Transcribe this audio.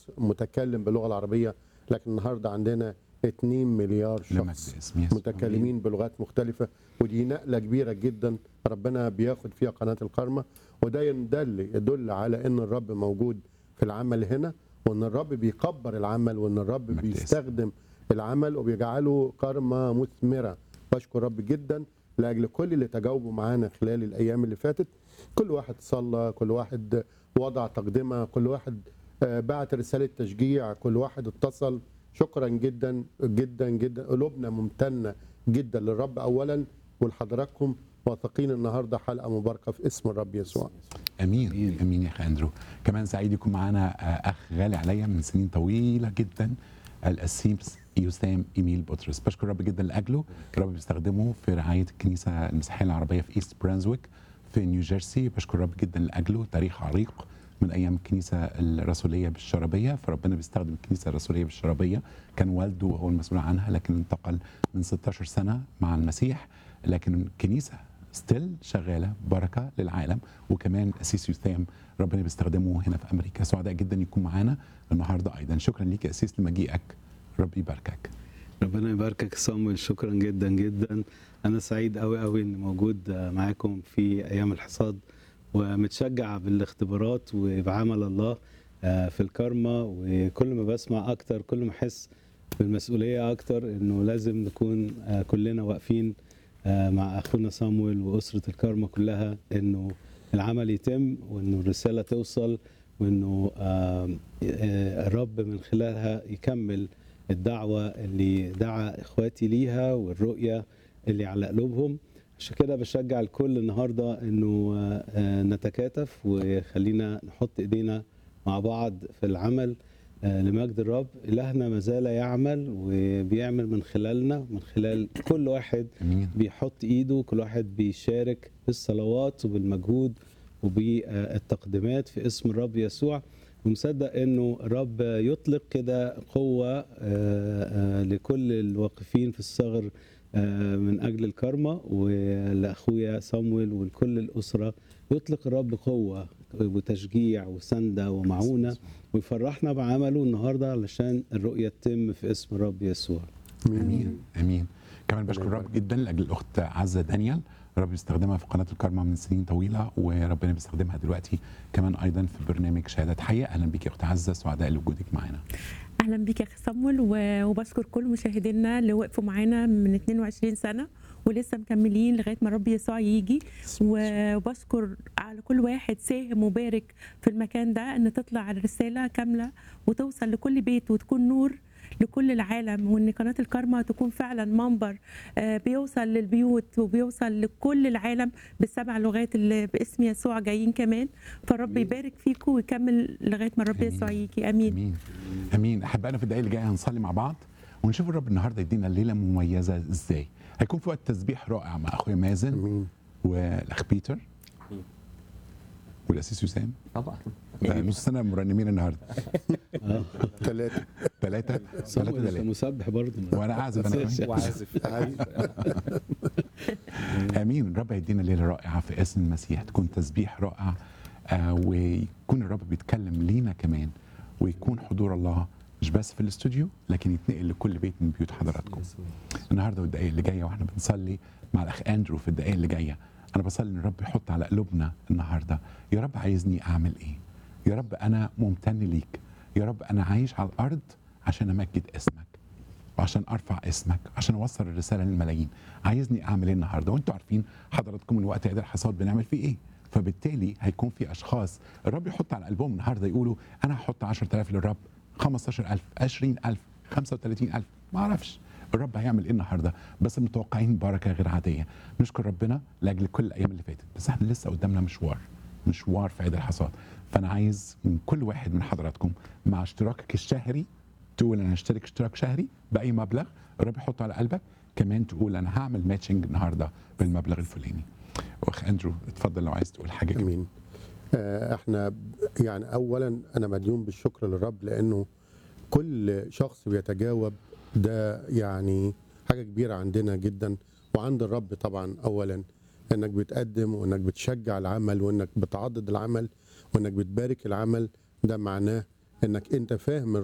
شخص متكلم باللغه العربيه لكن النهارده عندنا 2 مليار لمجد شخص اسم يسوع متكلمين بلغات مختلفة ودي نقلة كبيرة جدا ربنا بياخد فيها قناة الكرمة وده يدل يدل على ان الرب موجود في العمل هنا وان الرب بيكبر العمل وان الرب مجد بيستخدم العمل وبيجعله كرمة مثمرة بشكر رب جدا لاجل كل اللي تجاوبوا معانا خلال الايام اللي فاتت كل واحد صلى كل واحد وضع تقدمة كل واحد آه، بعت رسالة تشجيع كل واحد اتصل شكرا جدا جدا جدا قلوبنا ممتنة جدا للرب أولا ولحضراتكم واثقين النهاردة حلقة مباركة في اسم الرب يسوع امين أمين. امين يا اخي اندرو كمان سعيد يكون معانا آه، اخ غالي عليا من سنين طويله جدا القسيس يسام ايميل بطرس بشكر رب جدا لاجله رب بيستخدمه في رعايه الكنيسه المسيحيه العربيه في ايست برانزويك في نيوجيرسي بشكر رب جدا لاجله تاريخ عريق من ايام الكنيسه الرسوليه بالشرابيه فربنا بيستخدم الكنيسه الرسوليه بالشرابيه كان والده هو المسؤول عنها لكن انتقل من 16 سنه مع المسيح لكن الكنيسه ستيل شغاله بركه للعالم وكمان اسيس يثام ربنا بيستخدمه هنا في امريكا سعداء جدا يكون معانا النهارده ايضا شكرا ليك يا اسيس لمجيئك ربي يباركك ربنا يباركك يا صامويل شكرا جدا جدا انا سعيد قوي قوي اني موجود معاكم في ايام الحصاد ومتشجع بالاختبارات وبعمل الله آه، في الكارما وكل ما بسمع اكتر كل ما احس بالمسؤوليه اكتر انه لازم نكون آه، كلنا واقفين آه، مع اخونا صامويل واسره الكارما كلها انه العمل يتم وانه الرساله توصل وانه آه، آه، الرب من خلالها يكمل الدعوه اللي دعا اخواتي ليها والرؤيه اللي على قلوبهم عشان كده بشجع الكل النهارده انه آه، آه، نتكاتف وخلينا نحط ايدينا مع بعض في العمل آه، لمجد الرب الهنا ما زال يعمل وبيعمل من خلالنا من خلال كل واحد امين بيحط ايده كل واحد بيشارك بالصلوات وبالمجهود وبالتقديمات في اسم الرب يسوع ومصدق انه الرب يطلق كده قوه آه، آه، لكل الواقفين في الثغر آه، من اجل الكرمه ولاخويا صامويل ولكل الاسره يطلق الرب قوه وتشجيع وسنده ومعونه ويفرحنا بعمله النهارده علشان الرؤيه تتم في اسم الرب يسوع امين امين كمان بشكر رب جدا لاجل الاخت عزه دانيال رب يستخدمها في قناه الكرمه من سنين طويله وربنا بيستخدمها دلوقتي كمان ايضا في برنامج شهاده حيه اهلا بيك يا اخت عزه سعداء لوجودك معانا اهلا بيك يا اخي صمول و- وبشكر كل مشاهدينا اللي وقفوا معانا من 22 سنه ولسه مكملين لغايه ما رب يسوع يجي و- وبشكر على كل واحد ساهم وبارك في المكان ده ان تطلع الرساله كامله وتوصل لكل بيت وتكون نور لكل العالم وان قناه الكارما تكون فعلا منبر آه، بيوصل للبيوت وبيوصل لكل العالم بالسبع لغات اللي باسم يسوع جايين كمان فالرب يبارك فيكم ويكمل لغايه ما الرب آمين. يسوع يجي امين امين امين احبائنا في الدقائق اللي جايه هنصلي مع بعض ونشوف الرب النهارده يدينا ليله مميزه ازاي هيكون في وقت تسبيح رائع مع اخويا مازن امين والاخ بيتر والاسيس يسام طبعا ده نص سنه مرنمين النهارده اه ثلاثة ثلاثه صامويل ثلاثه انت دلال مسبح برضه وانا اعزف انا كمان وعازف امين الرب هيدينا ليله رائعه في اسم المسيح تكون تسبيح رائع آه ويكون الرب بيتكلم لينا كمان ويكون حضور الله مش بس في الاستوديو لكن يتنقل لكل بيت من بيوت حضراتكم النهارده والدقائق اللي جايه واحنا بنصلي مع الاخ اندرو في الدقائق اللي جايه انا بصلي ان الرب يحط على قلوبنا النهارده يا رب عايزني اعمل ايه يا رب انا ممتن ليك يا رب انا عايش على الارض عشان امجد اسمك وعشان ارفع اسمك عشان اوصل الرساله للملايين عايزني اعمل ايه النهارده وانتوا عارفين حضراتكم الوقت عيد الحصاد بنعمل فيه ايه فبالتالي هيكون في اشخاص الرب يحط على قلبهم النهارده يقولوا انا هحط 10000 للرب 15000 20000 35000 ما اعرفش الرب هيعمل ايه النهارده بس متوقعين بركه غير عاديه نشكر ربنا لاجل كل الايام اللي فاتت بس احنا لسه قدامنا مشوار مشوار في عيد الحصاد فانا عايز من كل واحد من حضراتكم مع اشتراكك الشهري تقول انا هشترك اشتراك شهري باي مبلغ الرب يحطه على قلبك كمان تقول انا هعمل ماتشنج النهارده بالمبلغ الفلاني واخ اندرو اتفضل لو عايز تقول حاجه كمان. امين آه، احنا ب- يعني اولا انا مديون بالشكر للرب لانه كل شخص بيتجاوب ده يعني حاجه كبيره عندنا جدا وعند الرب طبعا اولا انك بتقدم وانك بتشجع العمل وانك بتعضد العمل وانك بتبارك العمل ده معناه انك انت فاهم